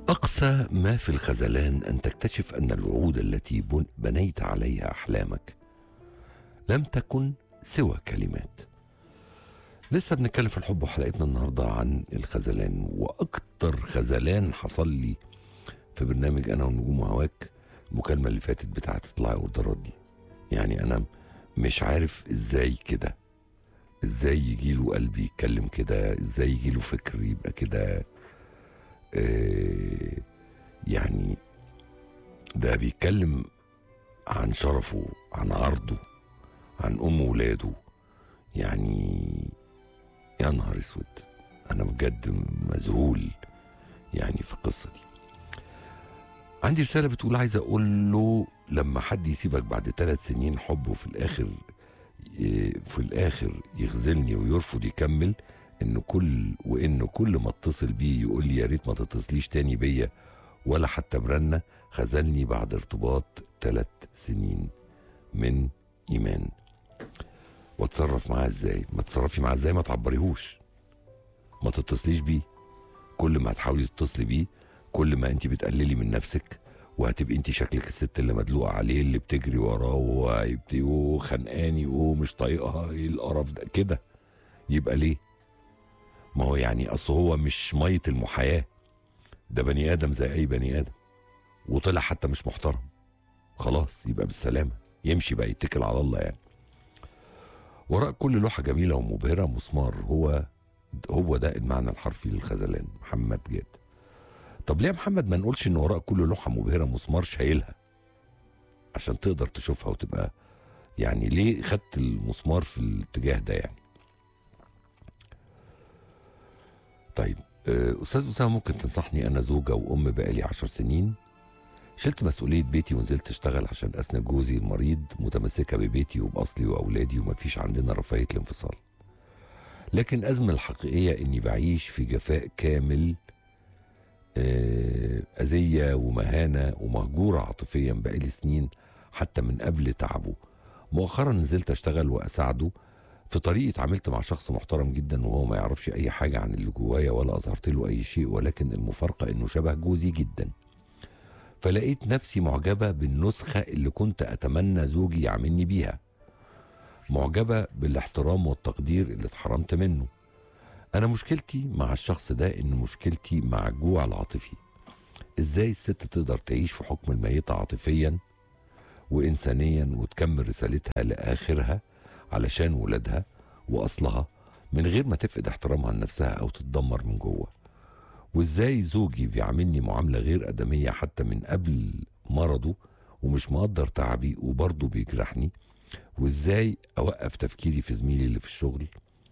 أقسى ما في الخذلان أن تكتشف أن الوعود التي بن- بنيت عليها أحلامك لم تكن سوى كلمات لسه بنتكلم في الحب وحلقتنا النهاردة عن الخذلان وأكتر خذلان حصل لي في برنامج أنا والنجوم وهواك المكالمة اللي فاتت بتاعت اطلعي اوردرات دي يعني أنا مش عارف إزاي كده إزاي يجيله قلبي يتكلم كده إزاي يجيله فكر يبقى كده آه، يعني ده بيتكلم عن شرفه عن عرضه عن ام ولاده يعني يا نهار اسود انا بجد مذهول يعني في القصه دي عندي رساله بتقول عايز اقول له لما حد يسيبك بعد ثلاث سنين حب وفي الاخر في الاخر يخذلني ويرفض يكمل ان كل وان كل ما اتصل بيه يقول لي يا ريت ما تتصليش تاني بيا ولا حتى برنة خذلني بعد ارتباط ثلاث سنين من ايمان واتصرف معاه ازاي ما تتصرفي معاه ازاي ما تعبريهوش ما تتصليش بيه كل ما هتحاولي تتصلي بيه كل ما انت بتقللي من نفسك وهتبقي انت شكلك الست اللي مدلوقه عليه اللي بتجري وراه وهيبتدي وخانقاني ومش طايقها ايه القرف ده كده يبقى ليه ما هو يعني اصل هو مش ميه المحياه ده بني ادم زي اي بني ادم وطلع حتى مش محترم خلاص يبقى بالسلامه يمشي بقى يتكل على الله يعني وراء كل لوحه جميله ومبهره مسمار هو هو ده المعنى الحرفي للخذلان محمد جاد طب ليه يا محمد ما نقولش ان وراء كل لوحه مبهره مسمار شايلها عشان تقدر تشوفها وتبقى يعني ليه خدت المسمار في الاتجاه ده يعني طيب آه، استاذ اسامه ممكن تنصحني انا زوجه وام بقالي عشر سنين شلت مسؤوليه بيتي ونزلت اشتغل عشان اسند جوزي المريض متمسكه ببيتي وباصلي واولادي ومفيش عندنا رفاهيه الانفصال لكن الازمه الحقيقيه اني بعيش في جفاء كامل آه، اذيه ومهانه ومهجوره عاطفيا بقالي سنين حتى من قبل تعبه مؤخرا نزلت اشتغل واساعده في طريقي اتعاملت مع شخص محترم جدا وهو ما يعرفش اي حاجه عن اللي جوايا ولا اظهرت له اي شيء ولكن المفارقه انه شبه جوزي جدا فلقيت نفسي معجبه بالنسخه اللي كنت اتمنى زوجي يعاملني بيها معجبه بالاحترام والتقدير اللي اتحرمت منه انا مشكلتي مع الشخص ده ان مشكلتي مع الجوع العاطفي ازاي الست تقدر تعيش في حكم الميتة عاطفيا وانسانيا وتكمل رسالتها لاخرها علشان ولادها واصلها من غير ما تفقد احترامها لنفسها او تتدمر من جوه وازاي زوجي بيعاملني معامله غير ادميه حتى من قبل مرضه ومش مقدر تعبي وبرضه بيجرحني وازاي اوقف تفكيري في زميلي اللي في الشغل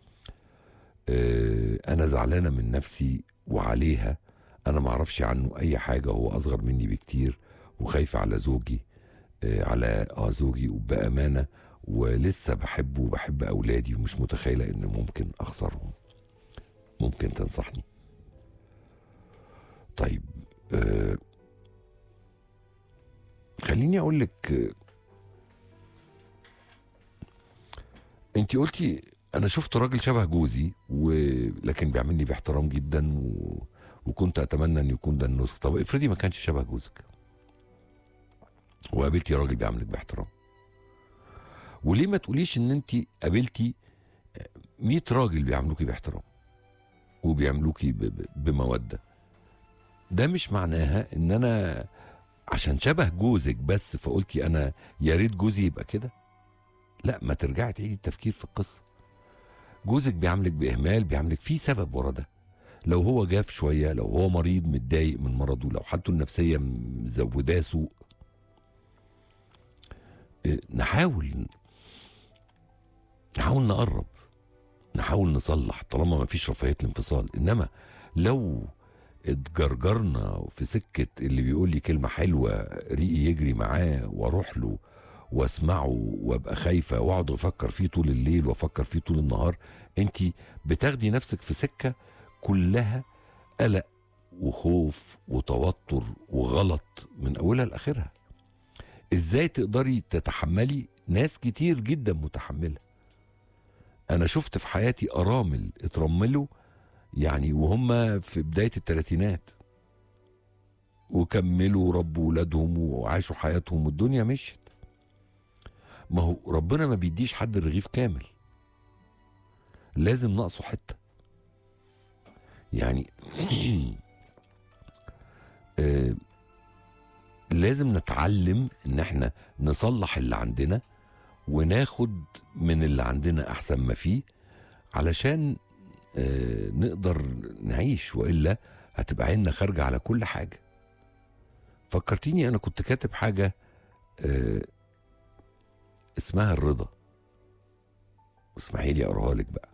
آه، انا زعلانه من نفسي وعليها انا ما اعرفش عنه اي حاجه هو اصغر مني بكتير وخايفه على زوجي آه، على اه زوجي وبامانه ولسه بحبه وبحب اولادي ومش متخيله ان ممكن اخسرهم ممكن تنصحني طيب آه خليني اقول لك آه، انت قلتي انا شفت راجل شبه جوزي ولكن بيعاملني باحترام جدا و... وكنت اتمنى ان يكون ده النسخ طب افرضي ما كانش شبه جوزك وقابلتي راجل بيعاملك باحترام وليه ما تقوليش ان انت قابلتي 100 راجل بيعاملوكي باحترام وبيعاملوكي ب... ب... بموده ده مش معناها ان انا عشان شبه جوزك بس فقلتي انا يا ريت جوزي يبقى كده لا ما ترجعي تعيدي التفكير في القصه جوزك بيعاملك باهمال بيعاملك في سبب ورا ده لو هو جاف شويه لو هو مريض متضايق من مرضه لو حالته النفسيه مزوداه سوء إيه، نحاول نحاول نقرب نحاول نصلح طالما ما فيش رفاهيه الانفصال انما لو اتجرجرنا في سكه اللي بيقول لي كلمه حلوه ريقي يجري معاه واروح له واسمعه وابقى خايفه واقعد افكر فيه طول الليل وافكر فيه طول النهار انت بتاخدي نفسك في سكه كلها قلق وخوف وتوتر وغلط من اولها لاخرها ازاي تقدري تتحملي ناس كتير جدا متحمله انا شفت في حياتي ارامل اترملوا يعني وهم في بدايه الثلاثينات وكملوا وربوا ولادهم وعاشوا حياتهم والدنيا مشيت ما هو ربنا ما بيديش حد الرغيف كامل لازم ناقصه حته يعني آه لازم نتعلم ان احنا نصلح اللي عندنا وناخد من اللي عندنا احسن ما فيه علشان آه نقدر نعيش والا هتبقى عيننا خارجه على كل حاجه فكرتيني انا كنت كاتب حاجه آه اسمها الرضا اسمحي لي اقراها لك بقى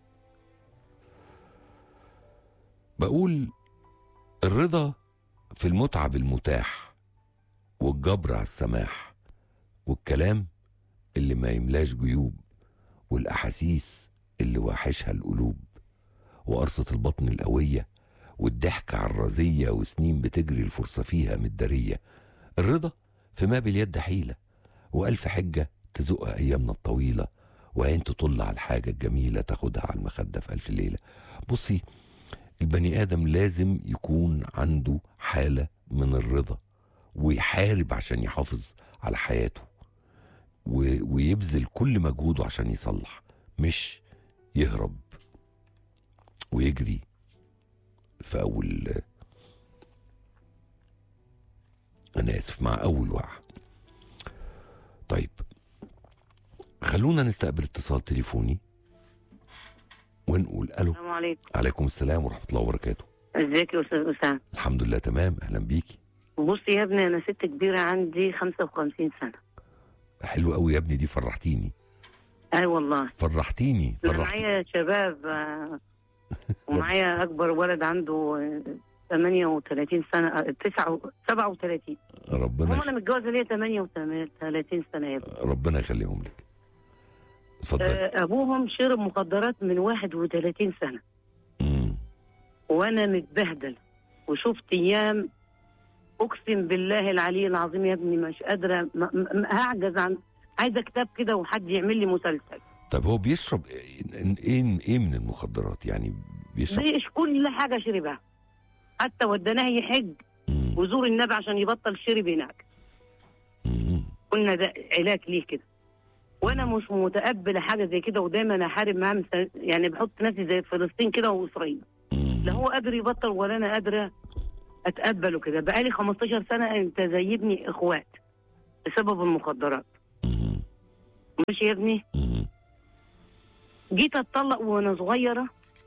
بقول الرضا في المتعب المتاح والجبر على السماح والكلام اللي ما يملاش جيوب والاحاسيس اللي واحشها القلوب وقرصة البطن القوية والضحكة على الرزية وسنين بتجري الفرصة فيها متدارية الرضا في ما باليد حيلة وألف حجة تزقها أيامنا الطويلة وعين تطل على الحاجة الجميلة تاخدها على المخدة في ألف ليلة بصي البني آدم لازم يكون عنده حالة من الرضا ويحارب عشان يحافظ على حياته و- ويبذل كل مجهوده عشان يصلح مش يهرب ويجري في أول أنا آسف مع أول وقعة طيب خلونا نستقبل اتصال تليفوني ونقول ألو السلام عليكم عليكم السلام ورحمة الله وبركاته ازيك يا استاذ اسامه الحمد لله تمام أهلا بيكي بص يا ابني انا ست كبيره عندي 55 سنه حلو قوي يا ابني دي فرحتيني اي والله فرحتيني انا فرحتيني معايا شباب آه، ومعايا اكبر ولد عنده آه، 38 سنه آه، 9 37 ربنا هم انا متجوزه ليا 38 سنه يا ابني ربنا يخليهم لك اتفضل آه، ابوهم شرب مخدرات من 31 سنه مم. وانا متبهدل وشفت ايام اقسم بالله العلي العظيم يا ابني مش قادره م- م- هعجز عن عايزه كتاب كده وحد يعمل لي مسلسل طب هو بيشرب ايه ايه إيه من المخدرات يعني بيشرب ليش كل حاجه شربها حتى وديناه يحج مم. وزور النبي عشان يبطل شرب هناك مم. قلنا ده علاج ليه كده وانا مش متقبله حاجه زي كده ودايما احارب معاه مثل- يعني بحط نفسي زي فلسطين كده واسرائيل مم. لا هو قادر يبطل ولا انا قادره اتقبله كده بقالي 15 سنه انت زي ابني اخوات بسبب المخدرات مم. ماشي يا ابني مم. جيت اتطلق وانا صغيره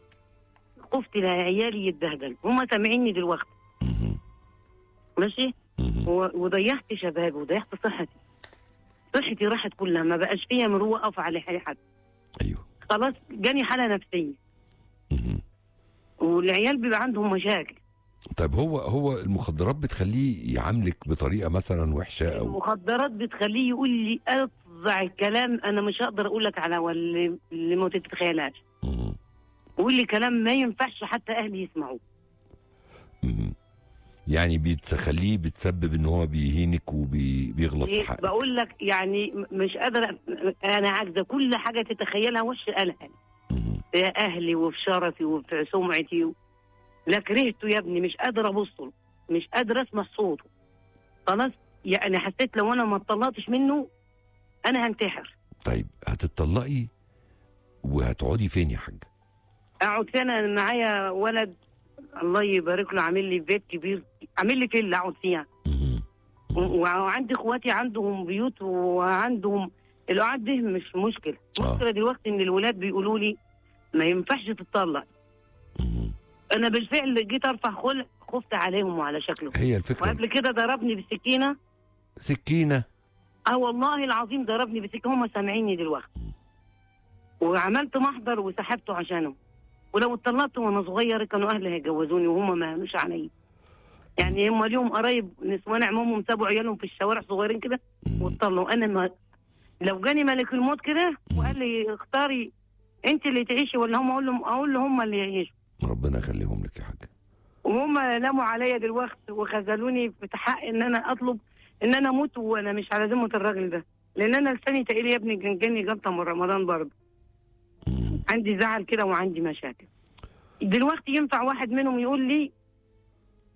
خفت لعيالي يتبهدل هما سامعيني دلوقتي مم. ماشي مم. و- وضيعت شبابي وضيعت صحتي صحتي راحت كلها ما بقاش فيها مروءه اقف على حد ايوه خلاص جاني حاله نفسيه مم. والعيال بيبقى عندهم مشاكل طيب هو هو المخدرات بتخليه يعاملك بطريقه مثلا وحشه او المخدرات بتخليه يقول لي افظع الكلام انا مش هقدر اقول لك على واللي اللي ما تتخيلهاش مم. يقول لي كلام ما ينفعش حتى اهلي يسمعوه مم. يعني بتخليه بتسبب ان هو بيهينك وبيغلط في إيه، حقك بقول لك يعني م- مش قادره انا عاجزه كل حاجه تتخيلها وش قالها لي. مم. في اهلي وفي شرفي وفي سمعتي و... لا كرهته يا ابني مش قادره ابص له مش قادره اسمع صوته خلاص يعني حسيت لو انا ما اتطلقتش منه انا هنتحر طيب هتطلقي وهتقعدي فين يا حاجه اقعد فين انا معايا ولد الله يبارك له عامل لي بيت كبير عامل لي فيلا اقعد فيها مم. و- وعندي اخواتي عندهم بيوت وعندهم القعد ده مش مشكله آه. المشكله دلوقتي ان الولاد بيقولوا لي ما ينفعش تتطلق مم. انا بالفعل جيت ارفع خلع خفت عليهم وعلى شكلهم هي الفكره وقبل كده ضربني بالسكينه سكينه اه والله العظيم ضربني بالسكينه هم سامعيني دلوقتي وعملت محضر وسحبته عشانهم ولو اتطلقت وانا صغير كانوا اهلي هيجوزوني وهم ما هنوش عليا يعني هم اليوم قرايب نسوان عمومهم سابوا عيالهم في الشوارع صغيرين كده مم. واتطلقوا انا ما لو جاني ملك الموت كده وقال لي اختاري انت اللي تعيشي ولا هم اقول لهم اقول له هم اللي يعيشوا ربنا يخليهم لك يا حاجه وهم لاموا عليا دلوقتي وخذلوني في حق ان انا اطلب ان انا اموت وانا مش على ذمه الراجل ده لان انا لساني تقيل يا ابني كان جاني جلطه من رمضان برضه مم. عندي زعل كده وعندي مشاكل دلوقتي ينفع واحد منهم يقول لي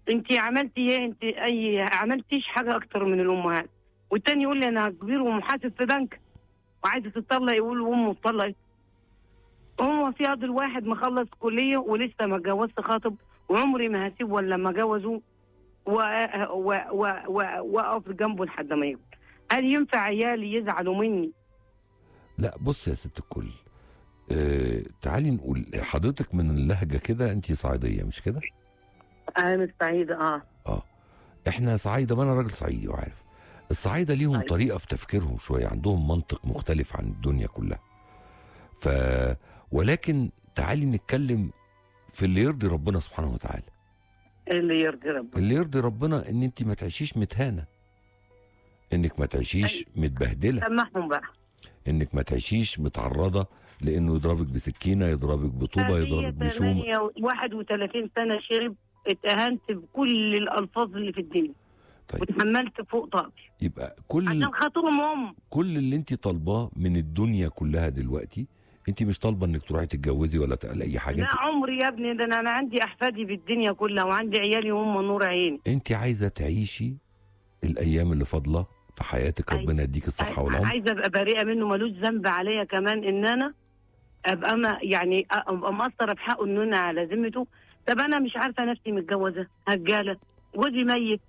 انت عملتي ايه انت اي عملتيش حاجه اكتر من الامهات والتاني يقول لي انا كبير ومحاسب في بنك وعايزه تطلق يقول امه اتطلقت هو في قاضي الواحد مخلص كليه ولسه ما اتجوزت خاطب وعمري ما هسيب ولا لما جوزه واقف و... و... و... واقف جنبه لحد ما يكبر هل ينفع عيالي يزعلوا مني لا بص يا ست الكل اه تعالي نقول حضرتك من اللهجه كده انت صعيديه مش كده انا سعيده اه اه احنا صعايده ما انا راجل صعيدي وعارف الصعايده ليهم طيب. طريقه في تفكيرهم شويه عندهم منطق مختلف عن الدنيا كلها ف ولكن تعالي نتكلم في اللي يرضي ربنا سبحانه وتعالى اللي يرضي ربنا اللي يرضي ربنا ان انت ما تعيشيش متهانه انك ما تعيشيش متبهدله سمعهم بقى انك ما تعيشيش متعرضه لانه يضربك بسكينه يضربك بطوبه يضربك بشومه 31 سنه شرب اتهنت بكل الالفاظ اللي في الدنيا طيب واتحملت فوق طاقتي يبقى كل عشان خاطرهم هم كل اللي انت طالباه من الدنيا كلها دلوقتي انت مش طالبه انك تروحي تتجوزي ولا تقل اي حاجه لا انت عمري يا ابني ده انا أنا عندي احفادي في الدنيا كلها وعندي عيالي هم نور عيني انت عايزه تعيشي الايام اللي فاضله في حياتك عايز- ربنا يديك الصحه والعمر عايزه ابقى بريئه منه ملوش ذنب عليا كمان ان انا ابقى ما يعني ابقى مقصره في حقه ان انا على ذمته طب انا مش عارفه نفسي متجوزه هجاله جوزي ميت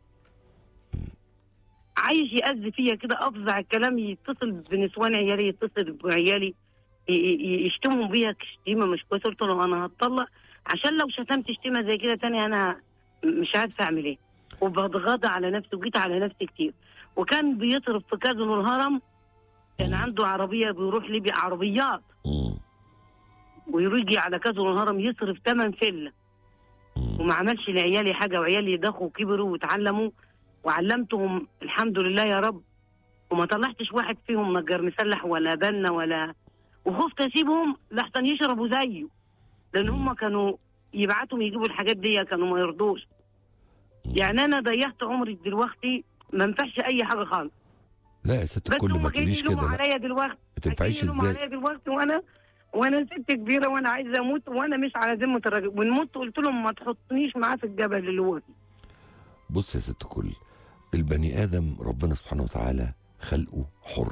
عايش يأذي فيا كده افظع الكلام يتصل بنسوان عيالي يتصل بعيالي ي- ي- يشتموا بيها شتيمه مش كويسه قلت له انا هتطلق عشان لو شتمت شتيمه زي كده تاني انا مش عارفه اعمل ايه وبتغاضى على نفسي وجيت على نفسي كتير وكان بيصرف في كازينو الهرم كان عنده عربيه بيروح ليبيا عربيات مم. ويجي على كازينو الهرم يصرف ثمن فيلا مم. وما عملش لعيالي حاجه وعيالي ضخوا وكبروا واتعلموا وعلمتهم الحمد لله يا رب وما طلعتش واحد فيهم نجار مسلح ولا بنا ولا وخفت اسيبهم لحسن يشربوا زيه لان هم كانوا يبعتهم يجيبوا الحاجات دي كانوا ما يرضوش يعني انا ضيعت عمري دلوقتي ما ينفعش اي حاجه خالص لا يا ست بس الكل هم ما جايين تقوليش يلوموا كده لا عليا دلوقتي ما تنفعيش جايين يلوموا ازاي عليا دلوقتي وانا وانا ست كبيره وانا عايزه اموت وانا مش على ذمه الراجل ونموت قلت لهم ما تحطنيش معاه في الجبل اللي هو فيه بص يا ست الكل البني ادم ربنا سبحانه وتعالى خلقه حر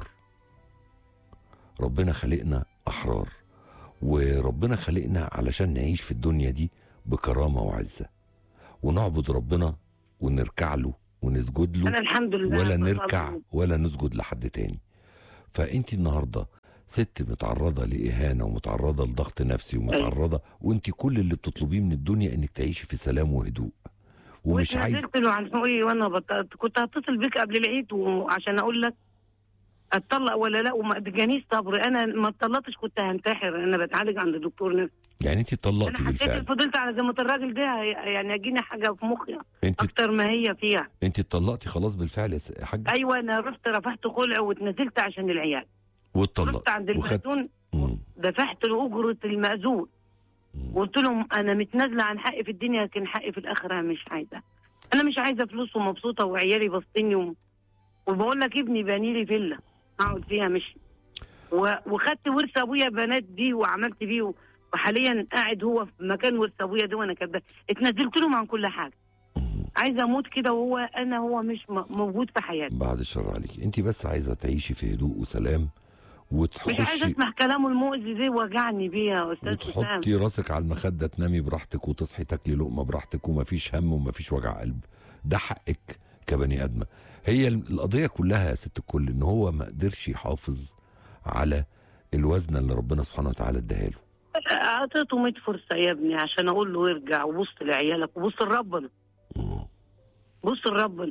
ربنا خلقنا احرار وربنا خلقنا علشان نعيش في الدنيا دي بكرامه وعزه ونعبد ربنا ونركع له ونسجد له انا الحمد لله ولا بصلي. نركع ولا نسجد لحد تاني فانت النهارده ست متعرضه لاهانه ومتعرضه لضغط نفسي ومتعرضه وانت كل اللي بتطلبيه من الدنيا انك تعيشي في سلام وهدوء ومش عايزه واتنزلت له عن حقوقي وانا بطلت كنت هتصل بيك قبل العيد وعشان اقول لك اتطلق ولا لا وما ادجانيش صبر انا ما اتطلقتش كنت هنتحر انا بتعالج عند دكتور نفسي يعني انت اتطلقتي انا حسيت بالفعل فضلت على ذمه الراجل ده هي- يعني اجيني حاجه في مخي انت اكتر ما هي فيها انت اتطلقتي خلاص بالفعل يا س- يا حاجه ايوه انا رحت رفعت خلع واتنزلت عشان العيال رحت واتطلقت عند وخدت المأذون مم. دفعت له اجره المأذون مم. قلت لهم انا متنازله عن حقي في الدنيا لكن حقي في الاخره مش عايزه انا مش عايزه فلوس ومبسوطه وعيالي باصيني و... وبقول لك ابني باني لي فيلا اقعد فيها مش و... وخدت ورث ابويا بنات دي وعملت بيه و... وحاليا قاعد هو في مكان ورث ابويا ده وانا كده اتنزلت لهم عن كل حاجه عايزه اموت كده وهو انا هو مش م... موجود في حياتي بعد الشر عليك انت بس عايزه تعيشي في هدوء وسلام مش عايزه وتخشي اسمع كلامه المؤذي زي وجعني بيه يا استاذ حسام وتحطي راسك على المخده تنامي براحتك وتصحي تاكلي لقمه براحتك ومفيش هم ومفيش وجع قلب ده حقك كبني ادمه هي القضيه كلها يا ست الكل ان هو ما قدرش يحافظ على الوزنه اللي ربنا سبحانه وتعالى اداها له اعطيته 100 فرصه يا ابني عشان اقول له ارجع وبص لعيالك وبص لربنا مم. بص لربنا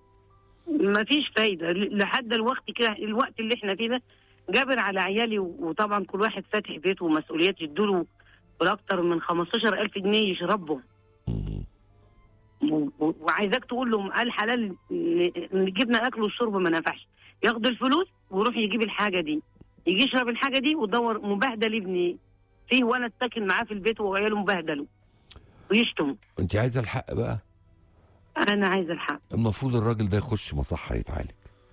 ما فيش فايده ل- لحد الوقت كده الوقت اللي احنا فيه ده جابر على عيالي و- وطبعا كل واحد فاتح بيته ومسؤوليات يدوله بالاكتر من 15000 جنيه يشربهم مم. و- و- وعايزاك تقول لهم قال حلال ن- نجيبنا اكل والشرب ما نفعش ياخد الفلوس ويروح يجيب الحاجه دي يجي يشرب الحاجه دي ويدور مبهدل ابني فيه ولد ساكن معاه في البيت وعياله مبهدلوا ويشتموا انت عايزه الحق بقى انا عايزه الحق المفروض الراجل ده يخش مصحه يتعالج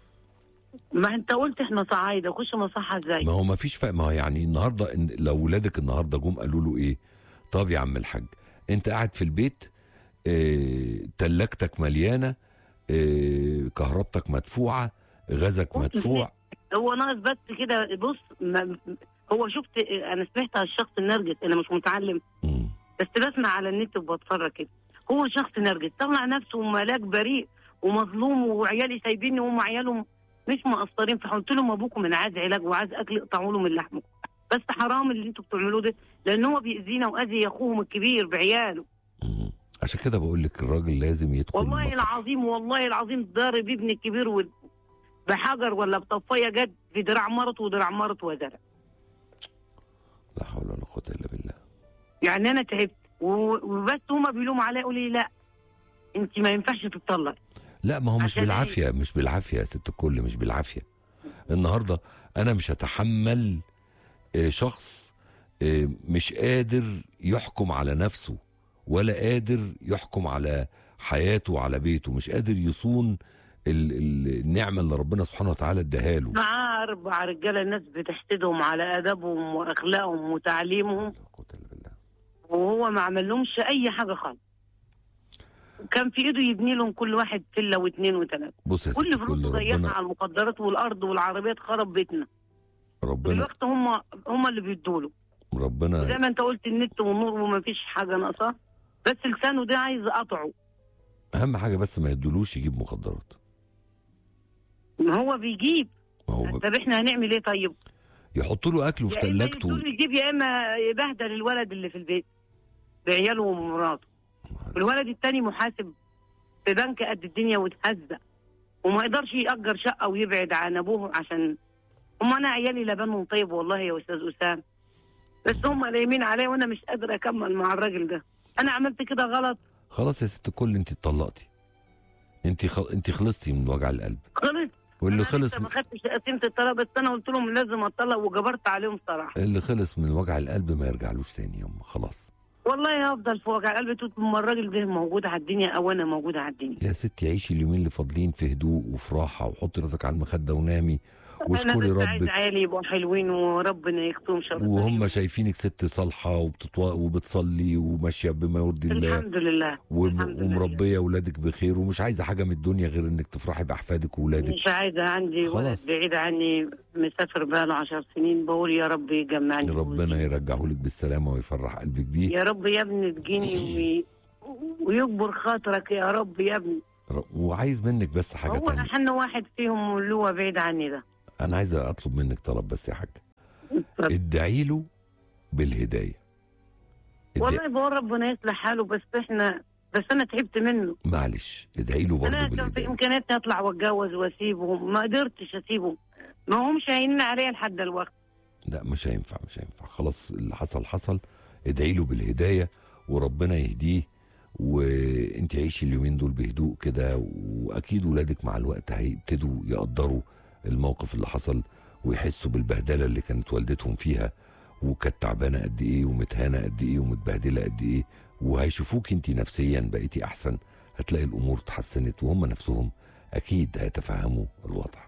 ما انت قلت احنا صعايده خش مصحه ازاي ما هو ما فيش فرق ما هو يعني النهارده إن لو ولادك النهارده جم قالوا له ايه طب يا عم الحاج انت قاعد في البيت اه تلاجتك مليانه آه، كهربتك مدفوعه غازك ممكن مدفوع هو ناقص بس كده بص ما هو شفت انا سمعت على الشخص النرجس انا مش متعلم مم. بس بسمع على النت وبتفرج كده هو شخص نرجس طلع نفسه ملاك بريء ومظلوم وعيالي سايبيني وهم عيالهم مش مقصرين فقلت لهم ابوكم انا عايز علاج وعايز اكل اقطعوا له من لحمه بس حرام اللي انتوا بتعملوه ده لان هو بيأذينا واذي اخوهم الكبير بعياله مم. عشان كده بقول لك الراجل لازم يدخل والله المصح. العظيم والله العظيم ضارب ابني الكبير وال- بحجر ولا بطفايه جد في دراع مرته ودراع مرته وزرع لا حول ولا قوه الا بالله يعني انا تعبت و- وبس هما بيلوموا عليا يقولوا لي لا انت ما ينفعش تتطلق لا ما هو مش عشان إيه؟ بالعافيه مش بالعافيه يا ست الكل مش بالعافيه النهارده انا مش هتحمل آه، شخص آه، مش قادر يحكم على نفسه ولا قادر يحكم على حياته وعلى بيته مش قادر يصون ال- ال- النعمه اللي ربنا سبحانه وتعالى اداها له معاه اربع رجاله الناس بتحسدهم على ادبهم واخلاقهم وتعليمهم لا قوة إلا بالله. وهو ما عملهمش اي حاجه خالص كان في ايده يبني لهم كل واحد فيلا واثنين وثلاثه بص يا ست كل الكل فلوسه ضيعها ربنا على المخدرات والارض والعربيات خرب بيتنا ربنا دلوقتي هم هم اللي بيدوا له زي ربنا ما انت قلت النت والنور وما فيش حاجه ناقصه بس لسانه ده عايز اقطعه اهم حاجه بس ما يدلوش يجيب مخدرات ما هو بيجيب ما هو طب احنا هنعمل ايه طيب؟ يحط له اكله في يا اما ثلاجته يدوله يجيب يا اما يبهدل الولد اللي في البيت بعياله ومراته والولد التاني محاسب في بنك قد الدنيا وتهزق وما يقدرش يأجر شقة ويبعد عن أبوه عشان هم أنا عيالي لبنهم طيب والله يا أستاذ أسام بس هم لايمين عليا وأنا مش قادرة أكمل مع الراجل ده أنا عملت كده غلط خلاص يا ست الكل انت اتطلقتي انت خل... انت خلصتي من وجع القلب خلص واللي أنا خلص لسه ما خدتش قسيمة الطلاق بس أنا قلت لهم لازم أطلق وجبرت عليهم صراحة اللي خلص من وجع القلب ما يرجعلوش تاني يما خلاص والله هفضل في وجع القلب طول ما الراجل ده موجود على الدنيا أو أنا موجودة على الدنيا يا ستي عيشي اليومين اللي فاضلين في هدوء وفي راحه وحطي راسك على المخده ونامي واشكري أنا بس عايز ربك عيالي يبقوا حلوين وربنا يكتم شر وهم شايفينك ست صالحه وبتطو... وبتصلي وماشيه بما يرضي الله الحمد لله وم... الحمد لله. ومربيه اولادك بخير ومش عايزه حاجه من الدنيا غير انك تفرحي باحفادك واولادك مش عايزة عندي ولد خلاص. بعيد عني مسافر بقاله عشر سنين بقول يا رب يجمعني ربنا يرجعه لك بالسلامه ويفرح قلبك بيه يا رب يا ابني تجيني وي... ويكبر خاطرك يا رب يا ابني ر- وعايز منك بس حاجه هو تانية أحن واحد فيهم اللي هو بعيد عني ده انا عايز اطلب منك طلب بس يا حاج ادعي له بالهدايه ادعي... والله بقول ربنا يصلح حاله بس احنا بس انا تعبت منه معلش ادعي له برضه انا كان في بالهدايه امكانياتي اطلع واتجوز واسيبهم ما قدرتش اسيبهم ما همش هينين عليا لحد الوقت لا مش هينفع مش هينفع خلاص اللي حصل حصل ادعي له بالهدايه وربنا يهديه وانت عيشي اليومين دول بهدوء كده واكيد ولادك مع الوقت هيبتدوا يقدروا الموقف اللي حصل ويحسوا بالبهدله اللي كانت والدتهم فيها وكانت تعبانه قد ايه ومتهانه قد ايه ومتبهدله قد ايه وهيشوفوك انت نفسيا بقيتي احسن هتلاقي الامور اتحسنت وهم نفسهم اكيد هيتفهموا الوضع